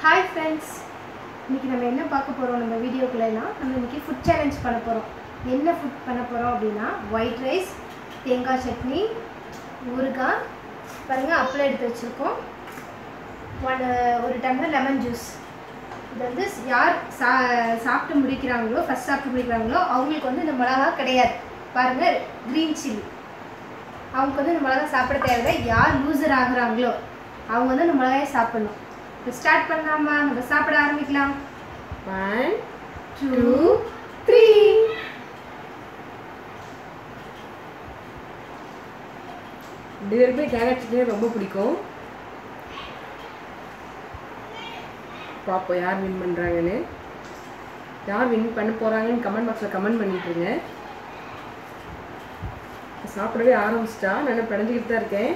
Hi friends இன்றைக்கி நம்ம என்ன பார்க்க போகிறோம் நம்ம வீடியோக்குள்ளலாம் நம்ம இன்றைக்கி ஃபுட் சேலஞ்ச் பண்ண போகிறோம் என்ன ஃபுட் பண்ண போகிறோம் அப்படின்னா ஒயிட் ரைஸ் தேங்காய் சட்னி ஊறுகாய் பாருங்கள் அப்பளம் எடுத்து வச்சுருக்கோம் ஒன் ஒரு டம்ளர் லெமன் ஜூஸ் இது வந்து யார் சா சாப்பிட்டு முடிக்கிறாங்களோ ஃபஸ்ட் சாப்பிட்டு முடிக்கிறாங்களோ அவங்களுக்கு வந்து இந்த மிளகா கிடையாது பாருங்கள் க்ரீன் சில்லி அவங்க வந்து இந்த மிளகா சாப்பிட தேவையில்லை யார் லூசர் ஆகுறாங்களோ அவங்க வந்து இந்த மிளகாயை சாப்பிடணும் இப்போ ஸ்டார்ட் பண்ணலாமா நம்ம சாப்பிட ஆரம்பிக்கலாம் ஒன் டூ த்ரீ ரெண்டு பேருக்குமே கேரட் சட்னி ரொம்ப பிடிக்கும் பார்ப்போம் யார் வின் பண்ணுறாங்கன்னு யார் வின் பண்ண போகிறாங்கன்னு கமெண்ட் பாக்ஸில் கமெண்ட் பண்ணிட்டுருங்க சாப்பிடவே ஆரம்பிச்சிட்டா நான் பிணைஞ்சிக்கிட்டு தான் இருக்கேன்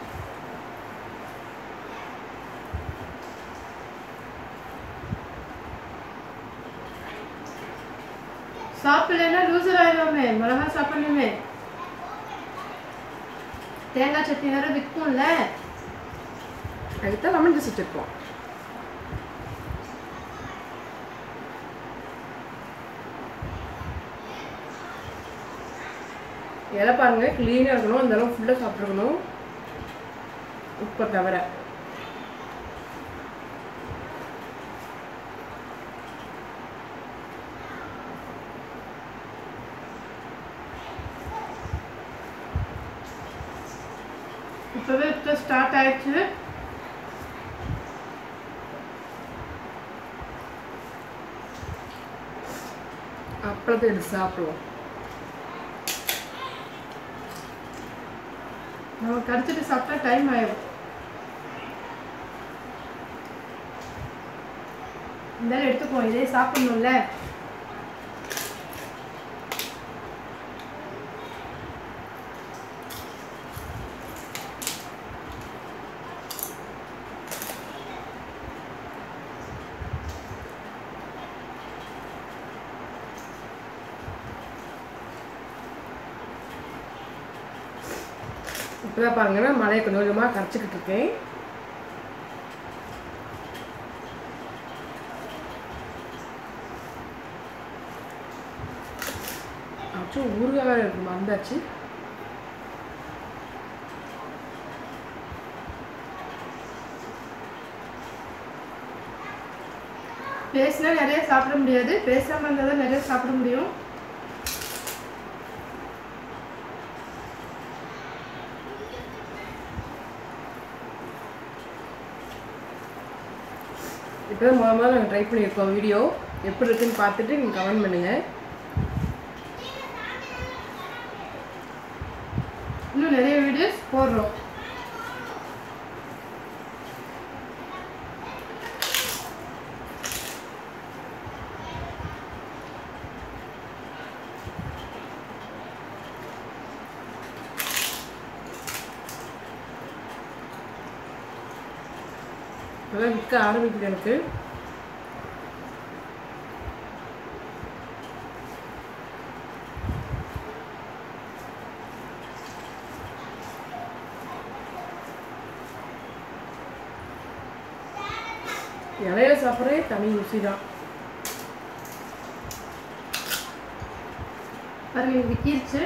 சாப்பிடலன்னா லூசர் ஆயிடுவோமே மிளகா சாப்பிடணுமே தேங்காய் சட்னி வேற விற்கும்ல அதுக்கு தான் லெமன் ஜூஸ் வச்சுருப்போம் இலை பாருங்க க்ளீனாக இருக்கணும் அந்த அளவு ஃபுல்லாக சாப்பிட்ருக்கணும் உப்பை தவிர இப்போவே இப்போ ஸ்டார்ட் ஆயிடுச்சு அப்பளத்தை எடுத்து சாப்பிடுவோம் நம்ம கடிச்சிட்டு சாப்பிட்டா டைம் ஆயிடும் இருந்தாலும் எடுத்துக்குவோம் இதே சாப்பிடணும்ல இப்போதான் பாருங்கன்னா மழையை கொஞ்சம் கொஞ்சமாக கரைச்சிக்கிட்டு இருக்கேன் அச்சும் ஊறுகாய் வேறு இருக்கு மறந்தாச்சு பேசினா நிறைய சாப்பிட முடியாது பேசாமல் இருந்தால் தான் நிறைய சாப்பிட முடியும் இப்போ தான் முதல் முதல்ல நாங்கள் ட்ரை பண்ணியிருக்கோம் வீடியோ எப்படி இருக்குன்னு பார்த்துட்டு நீங்கள் கமெண்ட் பண்ணுங்கள் இன்னும் நிறைய வீடியோஸ் போடுறோம் இப்போதான் விற்க ஆரம்பிக்குது எனக்கு இலையில சாப்பிட்றே தனி ருசி தான் பாருங்க இது விக்கிருச்சு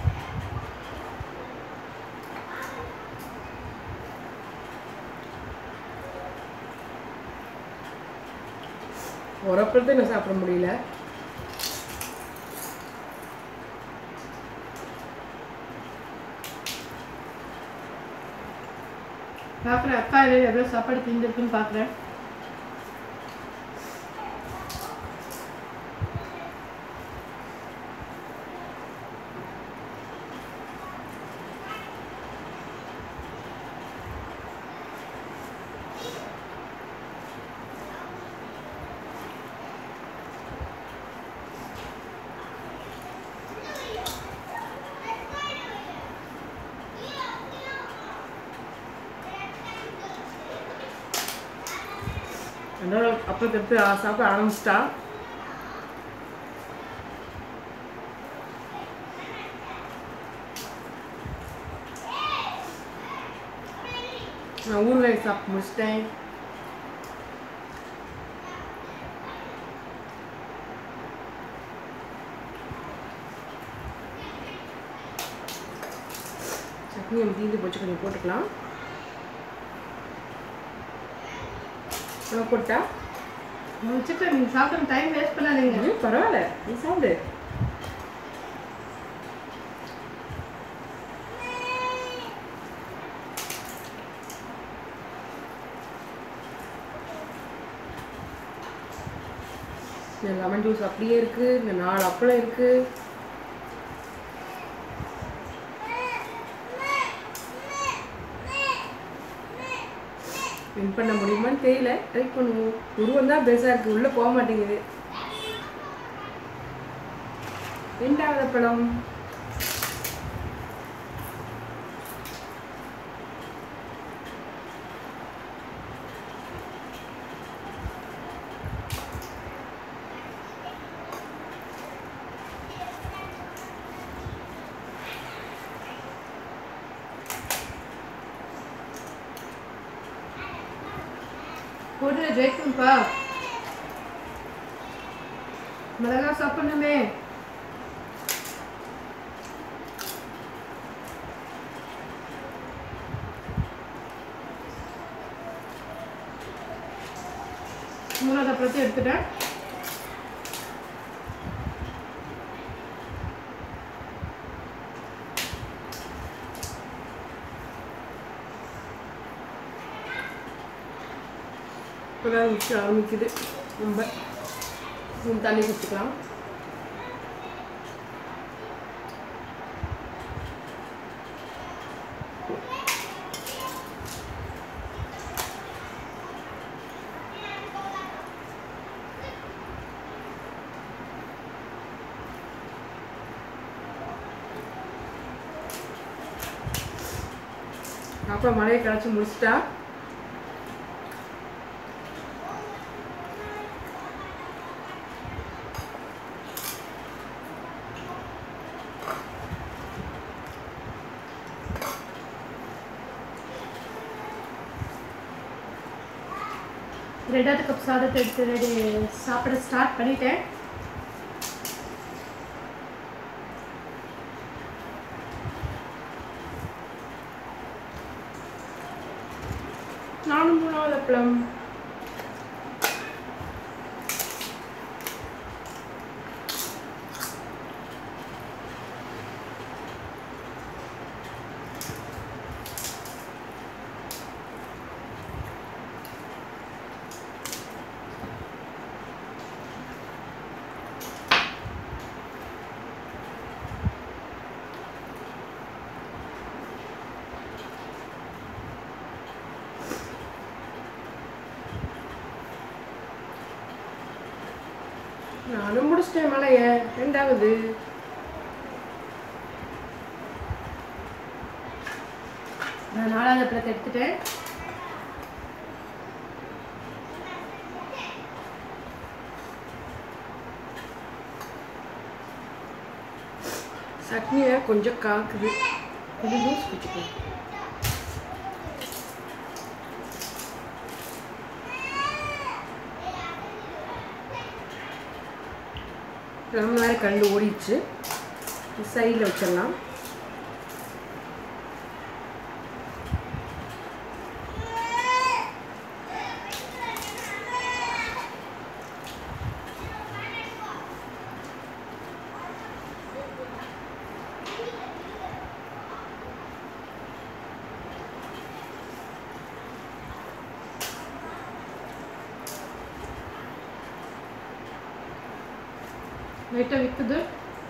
ஒரு அப்பளத்தை நான் சாப்பிட முடியல பார்க்குறேன் அக்கா இல்லை எவ்வளோ சாப்பாடு தீர்ந்துருக்குன்னு பார்க்குறேன் அதனால அப்பளத்தை எடுத்து ஆ- சாப்பிட ஆரம்பிச்சிட்டா நான் ஊறுகாய் சாப்பிட்டு முடிச்சிட்டேன் சட்னி நம்ம தீந்து போச்சு கொஞ்சம் போட்டுக்கலாம் உனக்கு போட்டா வச்சுட்டு நீங்கள் சாப்பிட்டு டைம் வேஸ்ட் பண்ணாதீங்க ம், பரவாயில்ல நீ சாப்பிடு இந்த லெமன் ஜூஸ் அப்படியே இருக்கு இந்த நாலு அப்பளம் இருக்கு வின் பண்ண முடியுமான்னு தெரியல ட்ரை பண்ணுவோம் உருவம் தான் பெருசா இருக்கு உள்ள போக மாட்டேங்குது ரெண்டாவது படம் போட்டு ஜெயிக்கணும்ப்பா மிளகா சாப்பிடணுமே மூணாவது அப்புறத்தையும் எடுத்துட்டேன் இப்போதான் மிச்ச ஆரம்பிக்குது ரொம்ப கொஞ்சம் தண்ணி குடிச்சுக்கலாம் அப்புறம் மழையை கரைச்சி முடிச்சிட்டா ரெண்டாவது கப் சாதத்தை எடுத்து ரெடி சாப்பிட ஸ்டார்ட் பண்ணிட்டேன் நானும் மூணாவது அப்பளம் நானும் முடிச்சிட்டேன் மலைய ரெண்டாவது நான் நாலாவது அப்பளத்தை எடுத்துட்டேன் சட்னி வேற கொஞ்சம் காக்குது கொஞ்சம் ஜூஸ் குடிச்சுக்கலாம் ரொம்ப நேரம் கண்டு ஓடிடுச்சு சைடில் வச்சிடலாம் லைட்டாக விற்குது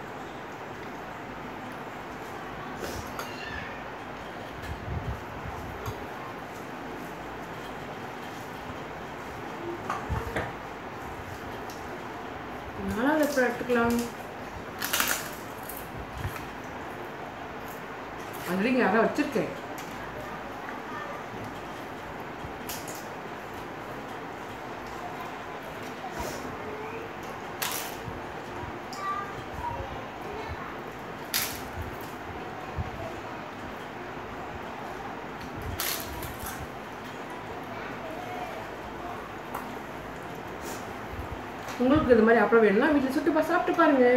நாலாவது எப்போ எடுத்துக்கலாம் ஆல்ரெடி இங்கே யாரோ வச்சிருக்கேன் உங்களுக்கு இது மாதிரி அப்புறம் வேணும்னா வீட்டில் சுட்டு பா சாப்பிட்டு பாருங்க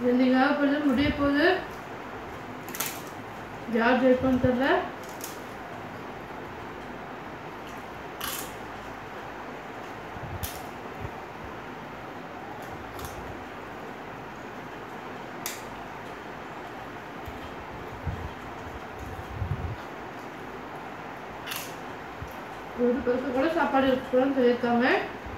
என்னைக்காக போகுது முடிய போகுது யார் ஜெயிப்போன்னு தெரியல ஒரு பேருக்கு கூட சாப்பாடு இருக்கக்கூடாதுன்னு சொல்லியிருக்காங்க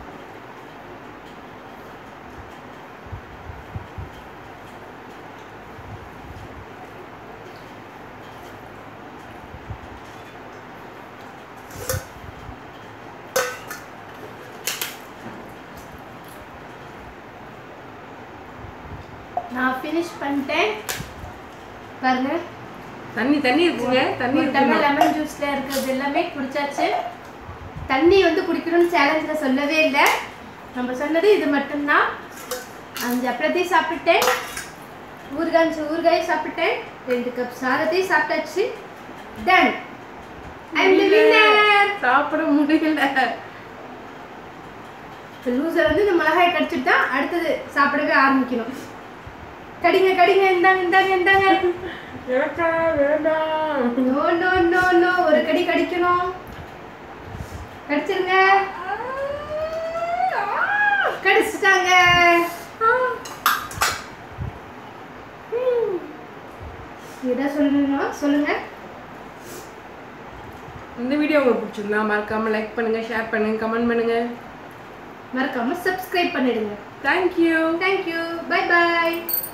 நான் ஃபினிஷ் பண்ணிட்டேன் பாருங்க தண்ணி தண்ணி இருக்குங்க தண்ணி ஒரு டம்ளர் இருக்குமா? லெமன் ஜூஸ்ல இருக்கிறது எல்லாமே குடிச்சாச்சு தண்ணி வந்து குடிக்கணும்னு சேலஞ்சில் சொல்லவே இல்லை நம்ம சொன்னது இது மட்டும்தான் அஞ்சு அப்பளத்தையும் சாப்பிட்டேன் ஊறுகாய் ஊறுகாயும் சாப்பிட்டேன் ரெண்டு கப் சாதத்தையும் சாப்பிட்டாச்சு டன் ஐம் தி வின்னர் சாப்பிட முடியல லூசர் வந்து இந்த மிளகாய் கடிச்சிட்டு தான் அடுத்தது சாப்பிடவே ஆரம்பிக்கணும் கடிங்க கடிங்க இந்தாங்க இந்தாங்க இந்தாங்க எனக்கா வேண்டாம் நோ நோ நோ நோ ஒரு கடி கடிக்கணும் கடிச்சிருங்க கடிச்சிட்டாங்க எதா சொல்லணுமா சொல்லுங்க இந்த வீடியோ உங்களுக்கு பிடிச்சிருந்தா மறக்காம லைக் பண்ணுங்க ஷேர் பண்ணுங்க கமெண்ட் பண்ணுங்க மறக்காம சப்ஸ்கிரைப் பண்ணிடுங்க தேங்க்யூ தேங்க்யூ பை பாய்